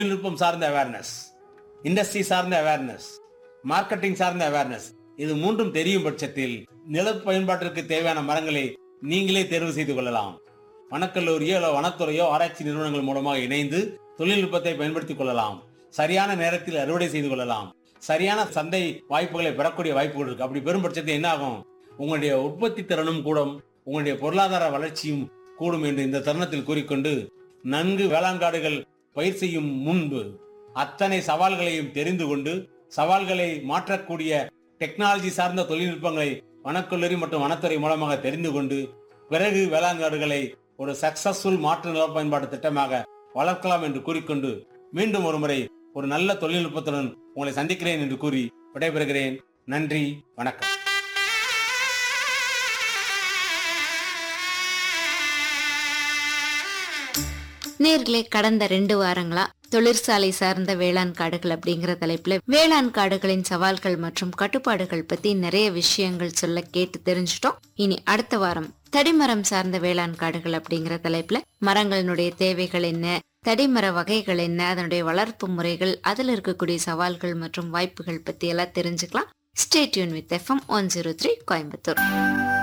தொழில்நுட்பம் சார்ந்த awareness industry சார்ந்த அவேர்னஸ் மார்க்கெட்டிங் சார்ந்த அவேர்னஸ் இது மூன்றும் தெரியும் பட்சத்தில் நில பயன்பாட்டிற்கு தேவையான மரங்களை நீங்களே தேர்வு செய்து கொள்ளலாம் வனக்கல்லூரியோ அல்ல வனத்துறையோ ஆராய்ச்சி நிறுவனங்கள் மூலமாக இணைந்து தொழில்நுட்பத்தை பயன்படுத்திக் கொள்ளலாம் சரியான நேரத்தில் அறுவடை செய்து கொள்ளலாம் சரியான சந்தை வாய்ப்புகளை பெறக்கூடிய வாய்ப்புகள் இருக்கு அப்படி பெரும் பட்சத்தில் என்ன ஆகும் உங்களுடைய உற்பத்தி திறனும் கூடும் உங்களுடைய பொருளாதார வளர்ச்சியும் கூடும் என்று இந்த தருணத்தில் கூறிக்கொண்டு நன்கு வேளாண்காடுகள் பயிர் செய்யும் முன்பு அத்தனை சவால்களையும் தெரிந்து கொண்டு சவால்களை மாற்றக்கூடிய டெக்னாலஜி சார்ந்த தொழில்நுட்பங்களை வனக்கல்லூரி மற்றும் வனத்துறை மூலமாக தெரிந்து கொண்டு பிறகு வேளாண்காடுகளை ஒரு சக்சஸ்ஃபுல் மாற்று நில பயன்பாடு திட்டமாக வளர்க்கலாம் என்று கூறிக்கொண்டு மீண்டும் ஒரு முறை ஒரு நல்ல தொழில்நுட்பத்துடன் உங்களை சந்திக்கிறேன் என்று கூறி விடைபெறுகிறேன் நன்றி வணக்கம் நேர்களே கடந்த ரெண்டு வாரங்களா தொழிற்சாலை சார்ந்த வேளாண் காடுகள் அப்படிங்கிற தலைப்புல வேளாண் காடுகளின் சவால்கள் மற்றும் கட்டுப்பாடுகள் பத்தி நிறைய விஷயங்கள் சொல்ல கேட்டு தெரிஞ்சுட்டோம் இனி அடுத்த வாரம் தடிமரம் சார்ந்த வேளாண் காடுகள் அப்படிங்கிற தலைப்புல மரங்களினுடைய தேவைகள் என்ன தடிமர வகைகள் என்ன அதனுடைய வளர்ப்பு முறைகள் அதுல இருக்கக்கூடிய சவால்கள் மற்றும் வாய்ப்புகள் பத்தி எல்லாம் தெரிஞ்சுக்கலாம் stay tune with FM one zero three Coimbatore